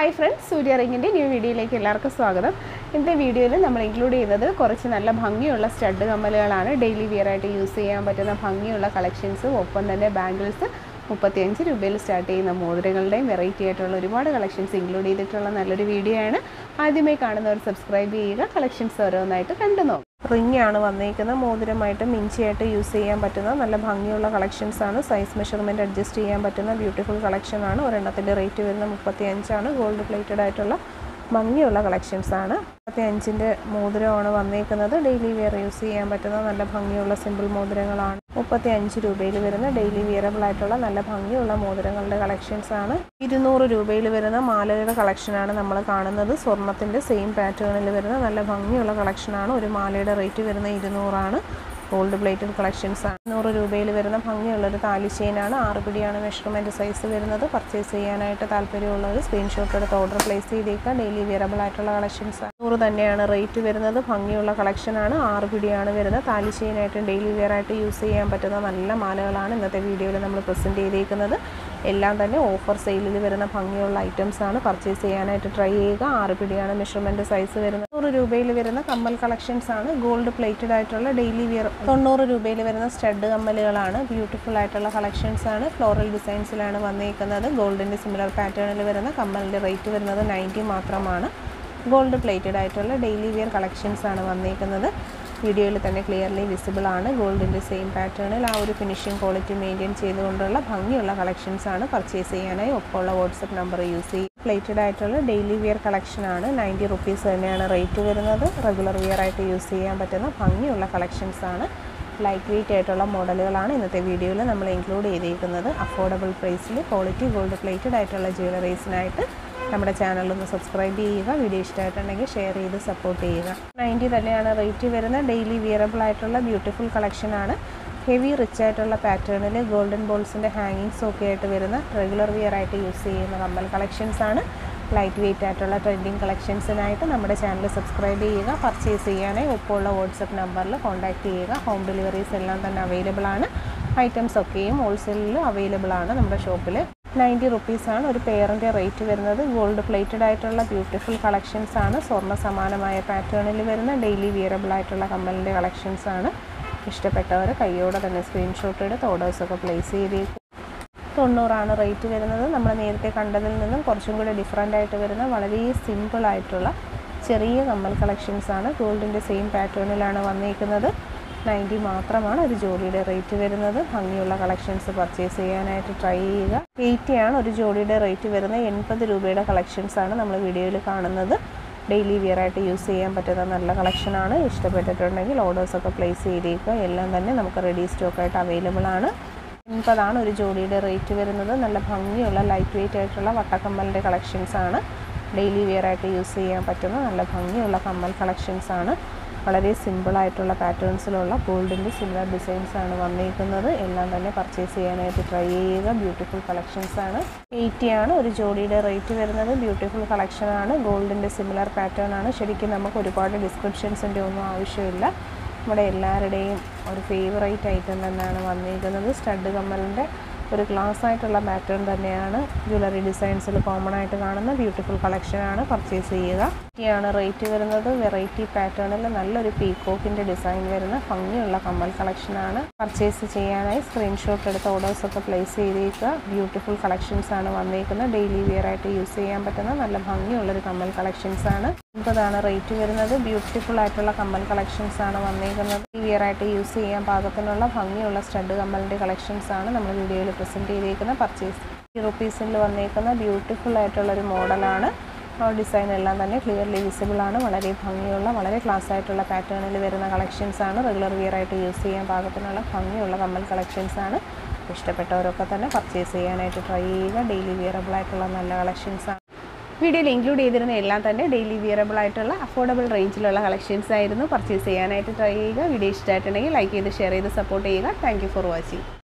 hi friends Surya റിങ്ങിൻ്റെ new വീഡിയോയിലേക്ക് എല്ലാവർക്കും സ്വാഗതം ഇന്നത്തെ വീഡിയോയിൽ നമ്മൾ ഇൻക്ലൂഡ് ചെയ്തത് കുറച്ച് നല്ല ഭംഗിയുള്ള സ്റ്റഡ് കമ്മലുകളാണ് ഡെയിലി വിയർ ആയിട്ട് യൂസ് ചെയ്യാൻ പറ്റുന്ന ഭംഗിയുള്ള കളക്ഷൻസ് ഒപ്പം തന്നെ ബാംഗിൾസ് മുപ്പത്തിയഞ്ച് രൂപയിൽ സ്റ്റാർട്ട് ചെയ്യുന്ന മോതിരങ്ങളുടെയും വെറൈറ്റി ആയിട്ടുള്ള ഒരുപാട് കളക്ഷൻസ് ഇൻക്ലൂഡ് ചെയ്തിട്ടുള്ള നല്ലൊരു വീഡിയോ ആണ് ആദ്യമായി കാണുന്നവർ സബ്സ്ക്രൈബ് ചെയ്യുക കളക്ഷൻസ് ഓരോന്നായിട്ട് കണ്ടു നോക്കും റിംഗ് ആണ് വന്നിരിക്കുന്നത് മോതിരമായിട്ട് മിഞ്ചിയായിട്ട് യൂസ് ചെയ്യാൻ പറ്റുന്ന നല്ല ഭംഗിയുള്ള കളക്ഷൻസ് ആണ് സൈസ് മെഷർമെൻറ്റ് അഡ്ജസ്റ്റ് ചെയ്യാൻ പറ്റുന്ന ബ്യൂട്ടിഫുൾ കളക്ഷൻ ആണ് ഒരെണ്ണത്തിൻ്റെ റേറ്റ് വരുന്നത് മുപ്പത്തി അഞ്ചാണ് ഗോൾഡ് പ്ലേറ്റഡ് ആയിട്ടുള്ള ഭംഗിയുള്ള കളക്ഷൻസ് ആണ് മുപ്പത്തി അഞ്ചിൻ്റെ മോതിരമാണ് വന്നേക്കുന്നത് ഡെയിലി വെയർ യൂസ് ചെയ്യാൻ പറ്റുന്ന നല്ല ഭംഗിയുള്ള സിമ്പിൾ മോതിരങ്ങളാണ് മുപ്പത്തി അഞ്ച് രൂപയിൽ വരുന്ന ഡെയിലി വിയറബിൾ ആയിട്ടുള്ള നല്ല ഭംഗിയുള്ള മോതിരങ്ങളുടെ കളക്ഷൻസ് ആണ് ഇരുന്നൂറ് രൂപയിൽ വരുന്ന മാലയുടെ കളക്ഷനാണ് നമ്മൾ കാണുന്നത് സ്വർണത്തിൻ്റെ സെയിം പാറ്റേണിൽ വരുന്ന നല്ല ഭംഗിയുള്ള കളക്ഷനാണ് ഒരു മാലയുടെ റേറ്റ് വരുന്ന ഇരുന്നൂറാണ് ഗോൾഡ് പ്ലേറ്റഡ് കളക്ഷൻസ് ആണ് നൂറ് രൂപയിൽ വരുന്ന ഭംഗിയുള്ളൊരു താലി ചെയിനാണ് ആറ് പിടിയാണ് മെഷർമെൻറ്റ് സൈസ് വരുന്നത് പർച്ചേസ് ചെയ്യാനായിട്ട് താല്പര്യമുള്ളവർ സ്ക്രീൻഷോട്ട് എടുത്ത് ഓർഡർ പ്ലേസ് ചെയ്തേക്കുക ഡെയിലി വിയറബിൾ ആയിട്ടുള്ള കളക്ഷൻസ് ആണ് നൂറ് തന്നെയാണ് റേറ്റ് വരുന്നത് ഭംഗിയുള്ള കളക്ഷനാണ് ആറ് പിടിയാണ് വരുന്നത് താലി ചെയിനായിട്ട് ഡെയിലി വെയർ ആയിട്ട് യൂസ് ചെയ്യാൻ പറ്റുന്ന നല്ല മാലകളാണ് ഇന്നത്തെ വീഡിയോയിൽ നമ്മൾ പ്രസൻറ്റ് ചെയ്തേക്കുന്നത് എല്ലാം തന്നെ ഓഫർ സെയിലിൽ വരുന്ന ഭംഗിയുള്ള ഐറ്റംസ് ആണ് പർച്ചേസ് ചെയ്യാനായിട്ട് ട്രൈ ചെയ്യുക ആറ് പിടിയാണ് മെഷർമെൻറ്റ് സൈസ് വരുന്നത് നൂറ് രൂപയിൽ വരുന്ന കമ്മൽ കളക്ഷൻസ് ആണ് ഗോൾഡ് പ്ലേറ്റഡ് ആയിട്ടുള്ള ഡെയിലി വിയർ തൊണ്ണൂറ് രൂപയിൽ വരുന്ന സ്റ്റഡ് കമ്മലുകളാണ് ബ്യൂട്ടിഫുൾ ആയിട്ടുള്ള കളക്ഷൻസ് ആണ് ഫ്ലോറൽ ഡിസൈൻസിലാണ് വന്നിരിക്കുന്നത് ഗോൾഡിൻ്റെ സിമിലർ പാറ്റേണിൽ വരുന്ന കമ്മലിൻ്റെ റേറ്റ് വരുന്നത് നയൻറ്റി മാത്രമാണ് ഗോൾഡ് പ്ലേറ്റഡ് ആയിട്ടുള്ള ഡെയിലി വിയർ കളക്ഷൻസ് ആണ് വന്നിരിക്കുന്നത് വീഡിയോയിൽ തന്നെ ക്ലിയർലി വിസിബിൾ ആണ് ഗോൾഡിൻ്റെ സെയിം പാറ്റേണിൽ ആ ഒരു ഫിനിഷിംഗ് ക്വാളിറ്റി മെയിൻറ്റെയിൻ ചെയ്തുകൊണ്ടുള്ള ഭംഗിയുള്ള കളക്ഷൻസ് ആണ് പർച്ചേസ് ചെയ്യാനായി ഒപ്പമുള്ള വാട്സപ്പ് നമ്പർ യൂസ് ചെയ്യും പ്ലേറ്റഡ് ആയിട്ടുള്ള ഡെയിലി വിയർ കളക്ഷൻ ആണ് നയൻറ്റി റുപ്പീസ് തന്നെയാണ് റേറ്റ് വരുന്നത് റെഗുലർ വിയർ ആയിട്ട് യൂസ് ചെയ്യാൻ പറ്റുന്ന ഭംഗിയുള്ള കളക്ഷൻസ് ആണ് ലൈറ്റ് വെയിറ്റ് ആയിട്ടുള്ള മോഡലുകളാണ് ഇന്നത്തെ വീഡിയോയിൽ നമ്മൾ ഇൻക്ലൂഡ് ചെയ്തിരിക്കുന്നത് അഫോർഡബിൾ പ്രൈസിൽ ക്വാളിറ്റി ഗോൾഡ് പ്ലേറ്റഡ് ആയിട്ടുള്ള ജ്വല്ലറീസിനായിട്ട് നമ്മുടെ ചാനൽ ഒന്ന് സബ്സ്ക്രൈബ് ചെയ്യുക വീഡിയോ ഇഷ്ടമായിട്ടുണ്ടെങ്കിൽ ഷെയർ ചെയ്ത് സപ്പോർട്ട് ചെയ്യുക നയൻറ്റി തന്നെയാണ് റേറ്റ് വരുന്ന ഡെയിലി വിയറബിൾ ആയിട്ടുള്ള ബ്യൂട്ടിഫുൾ കളക്ഷനാണ് ഹെവി റിച്ച് ആയിട്ടുള്ള പാറ്റേണിൽ ഗോൾഡൻ ബോൾസിൻ്റെ ഹാങ്ങിങ്സ് ഒക്കെ ആയിട്ട് വരുന്ന റെഗുലർ വിയർ ആയിട്ട് യൂസ് ചെയ്യുന്ന കമ്മൽ കളക്ഷൻസ് ആണ് ലൈറ്റ് വെയിറ്റ് ആയിട്ടുള്ള ട്രെൻഡിങ് കളക്ഷൻസിനായിട്ട് നമ്മുടെ ചാനൽ സബ്സ്ക്രൈബ് ചെയ്യുക പർച്ചേസ് ചെയ്യാനായി ഒപ്പമുള്ള വാട്സപ്പ് നമ്പറിൽ കോൺടാക്റ്റ് ചെയ്യുക ഹോം ഡെലിവറീസ് എല്ലാം തന്നെ അവൈലബിൾ ആണ് ഐറ്റംസ് ഒക്കെയും ഹോൾസെയിലിൽ അവൈലബിൾ ആണ് നമ്മുടെ ഷോപ്പിൽ നയൻറ്റി റുപ്പീസാണ് ഒരു പെയറിൻ്റെ റേറ്റ് വരുന്നത് ഗോൾഡ് പ്ലേറ്റഡ് ആയിട്ടുള്ള ബ്യൂട്ടിഫുൾ കളക്ഷൻസ് ആണ് സ്വർണ്ണ സമാനമായ പാറ്റേണിൽ വരുന്ന ഡെയിലി വിയറബിൾ ആയിട്ടുള്ള കമ്മലിൻ്റെ കളക്ഷൻസ് ആണ് ഇഷ്ടപ്പെട്ടവർ കയ്യോടെ തന്നെ സ്ക്രീൻഷോട്ട് എടുത്ത് ഓർഡേഴ്സൊക്കെ പ്ലേസ് ചെയ്തേക്കും തൊണ്ണൂറാണ് റേറ്റ് വരുന്നത് നമ്മൾ നേരത്തെ കണ്ടതിൽ നിന്നും കുറച്ചും കൂടി ഡിഫറെൻ്റ് ആയിട്ട് വരുന്ന വളരെ സിമ്പിൾ ആയിട്ടുള്ള ചെറിയ കമ്മൽ കളക്ഷൻസ് ആണ് ഗോൾഡിൻ്റെ സെയിം പാറ്റേണിലാണ് വന്നിരിക്കുന്നത് നയൻറ്റി മാത്രമാണ് ഒരു ജോഡിയുടെ റേറ്റ് വരുന്നത് ഭംഗിയുള്ള കളക്ഷൻസ് പർച്ചേസ് ചെയ്യാനായിട്ട് ട്രൈ ചെയ്യുക എയ്റ്റി ആണ് ഒരു ജോഡിയുടെ റേറ്റ് വരുന്നത് എൺപത് രൂപയുടെ കളക്ഷൻസ് ആണ് നമ്മൾ വീഡിയോയിൽ കാണുന്നത് ഡെയിലി വിയർ ആയിട്ട് യൂസ് ചെയ്യാൻ പറ്റുന്ന നല്ല കളക്ഷനാണ് ഇഷ്ടപ്പെട്ടിട്ടുണ്ടെങ്കിൽ ഓർഡേഴ്സൊക്കെ പ്ലേസ് ചെയ്തേക്കുക എല്ലാം തന്നെ നമുക്ക് റെഡി സ്റ്റോക്കായിട്ട് അവൈലബിൾ ആണ് എൺപതാണ് ഒരു ജോഡിയുടെ റേറ്റ് വരുന്നത് നല്ല ഭംഗിയുള്ള ലൈറ്റ് വെയിറ്റ് ആയിട്ടുള്ള വട്ടക്കമ്മലിൻ്റെ കളക്ഷൻസ് ആണ് ഡെയിലി വിയർ ആയിട്ട് യൂസ് ചെയ്യാൻ പറ്റുന്ന നല്ല ഭംഗിയുള്ള കമ്മൽ കളക്ഷൻസ് ആണ് വളരെ സിമ്പിളായിട്ടുള്ള പാറ്റേൺസിലുള്ള ഗോൾഡിൻ്റെ സിമിലർ ഡിസൈൻസ് ആണ് വന്നിരിക്കുന്നത് എല്ലാം തന്നെ പർച്ചേസ് ചെയ്യാനായിട്ട് ട്രൈ ചെയ്യുക ബ്യൂട്ടിഫുൾ കളക്ഷൻസ് ആണ് എയ്റ്റി ആണ് ഒരു ജോഡിയുടെ റേറ്റ് വരുന്നത് ബ്യൂട്ടിഫുൾ കളക്ഷൻ ആണ് ഗോൾഡിൻ്റെ സിമിലർ പാറ്റേൺ ആണ് ശരിക്കും നമുക്ക് ഒരുപാട് ഡിസ്ക്രിപ്ഷൻസിൻ്റെ ഒന്നും ആവശ്യമില്ല നമ്മുടെ എല്ലാവരുടെയും ഒരു ഫേവറേറ്റ് ഐറ്റം തന്നെയാണ് വന്നിരിക്കുന്നത് സ്റ്റഡ് കമ്മലിൻ്റെ ഒരു ക്ലാസ് ആയിട്ടുള്ള പാറ്റേൺ തന്നെയാണ് ജ്വല്ലറി ഡിസൈൻസിൽ കോമൺ ആയിട്ട് കാണുന്ന ബ്യൂട്ടിഫുൾ കളക്ഷനാണ് പർച്ചേസ് ചെയ്യുക ആണ് റേറ്റ് വരുന്നത് വെറൈറ്റി പാറ്റേണിൽ നല്ലൊരു പീക്കോക്കിൻ്റെ ഡിസൈൻ വരുന്ന ഭംഗിയുള്ള കമ്മൽ കളക്ഷനാണ് പർച്ചേസ് ചെയ്യാനായി സ്ക്രീൻഷോട്ട് എടുത്ത് ഓർഡേഴ്സൊക്കെ പ്ലേസ് ചെയ്തേക്കുക ബ്യൂട്ടിഫുൾ കളക്ഷൻസ് ആണ് വന്നിരിക്കുന്നത് ഡെയിലി വിയർ ആയിട്ട് യൂസ് ചെയ്യാൻ പറ്റുന്ന നല്ല ഭംഗിയുള്ളൊരു കമ്മൽ കളക്ഷൻസ് ആണ് അൻപതാണ് റേറ്റ് വരുന്നത് ബ്യൂട്ടിഫുൾ ആയിട്ടുള്ള കമ്മൽ കളക്ഷൻസ് ആണ് വന്നിരിക്കുന്നത് വിയർ ആയിട്ട് യൂസ് ചെയ്യാൻ പാകത്തിനുള്ള ഭംഗിയുള്ള സ്റ്റഡ് കമ്മലിൻ്റെ കളക്ഷൻസ് ആണ് നമ്മൾ വീഡിയോയിൽ പ്രസൻറ്റ് ചെയ്തിരിക്കുന്ന പർച്ചേസ് റുപ്പീസിൽ വന്നിരിക്കുന്ന ബ്യൂട്ടിഫുൾ ആയിട്ടുള്ള ഒരു മോഡലാണ് ഡിസൈൻ എല്ലാം തന്നെ ക്ലിയർലി വിസിബിൾ ആണ് വളരെ ഭംഗിയുള്ള വളരെ ക്ലാസ് ആയിട്ടുള്ള പാറ്റേണിൽ വരുന്ന കളക്ഷൻസ് ആണ് റെഗുലർ വിയർ ആയിട്ട് യൂസ് ചെയ്യാൻ പാകത്തിനുള്ള ഭംഗിയുള്ള കമ്മൽ കളക്ഷൻസ് ആണ് ഇഷ്ടപ്പെട്ടവരൊക്കെ തന്നെ പർച്ചേസ് ചെയ്യാനായിട്ട് ട്രൈ ചെയ്യുക ഡെയിലി വിയറബിൾ ആയിട്ടുള്ള നല്ല കളക്ഷൻസ് ആണ് വീഡിയോയിൽ ഇൻക്ലൂഡ് ചെയ്തിരുന്ന എല്ലാം തന്നെ ഡെയിലി വിയറബിൾ ആയിട്ടുള്ള അഫോർഡബിൾ റേഞ്ചിലുള്ള കളക്ഷൻസ് ആയിരുന്നു പർച്ചേസ് ചെയ്യാനായിട്ട് ട്രൈ ചെയ്യുക വീഡിയോ ഇഷ്ടമായിട്ടുണ്ടെങ്കിൽ ലൈക്ക് ചെയ്ത് ഷെയർ ചെയ്ത് സപ്പോർട്ട് ചെയ്യുക താങ്ക് ഫോർ വാച്ചിങ്